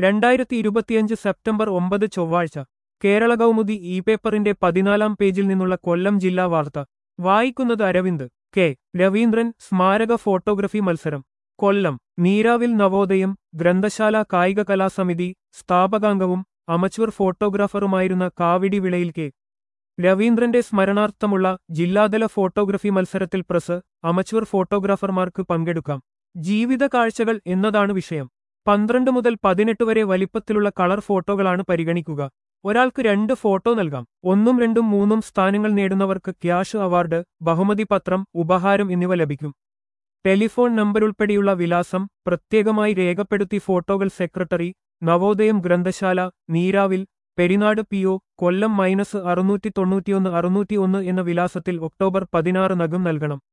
രണ്ടായിരത്തി ഇരുപത്തിയഞ്ച് സെപ്റ്റംബർ ഒമ്പത് ചൊവ്വാഴ്ച കേരള കൗമുദി ഇ പേപ്പറിന്റെ പതിനാലാം പേജിൽ നിന്നുള്ള കൊല്ലം ജില്ലാ വാർത്ത വായിക്കുന്നത് അരവിന്ദ് കെ രവീന്ദ്രൻ സ്മാരക ഫോട്ടോഗ്രഫി മത്സരം കൊല്ലം നീരാവിൽ നവോദയം ഗ്രന്ഥശാല കായിക കലാസമിതി സ്ഥാപകാംഗവും അമച്വർ ഫോട്ടോഗ്രാഫറുമായിരുന്ന കാവിടി വിളയിൽ കെ രവീന്ദ്രന്റെ സ്മരണാർത്ഥമുള്ള ജില്ലാതല ഫോട്ടോഗ്രഫി മത്സരത്തിൽ പ്രസ് അമച്വർ ഫോട്ടോഗ്രാഫർമാർക്ക് പങ്കെടുക്കാം ജീവിത കാഴ്ചകൾ എന്നതാണ് വിഷയം പന്ത്രണ്ട് മുതൽ പതിനെട്ട് വരെ വലിപ്പത്തിലുള്ള കളർ ഫോട്ടോകളാണ് പരിഗണിക്കുക ഒരാൾക്ക് രണ്ട് ഫോട്ടോ നൽകാം ഒന്നും രണ്ടും മൂന്നും സ്ഥാനങ്ങൾ നേടുന്നവർക്ക് ക്യാഷ് അവാർഡ് ബഹുമതി പത്രം ഉപഹാരം എന്നിവ ലഭിക്കും ടെലിഫോൺ നമ്പരുൾപ്പെടെയുള്ള വിലാസം പ്രത്യേകമായി രേഖപ്പെടുത്തി ഫോട്ടോകൾ സെക്രട്ടറി നവോദയം ഗ്രന്ഥശാല Neeravil Perinad P O Kollam minus അറുന്നൂറ്റി തൊണ്ണൂറ്റിയൊന്ന് അറുന്നൂറ്റിയൊന്ന് എന്ന വിലാസത്തിൽ ഒക്ടോബർ പതിനാറ് നകം നൽകണം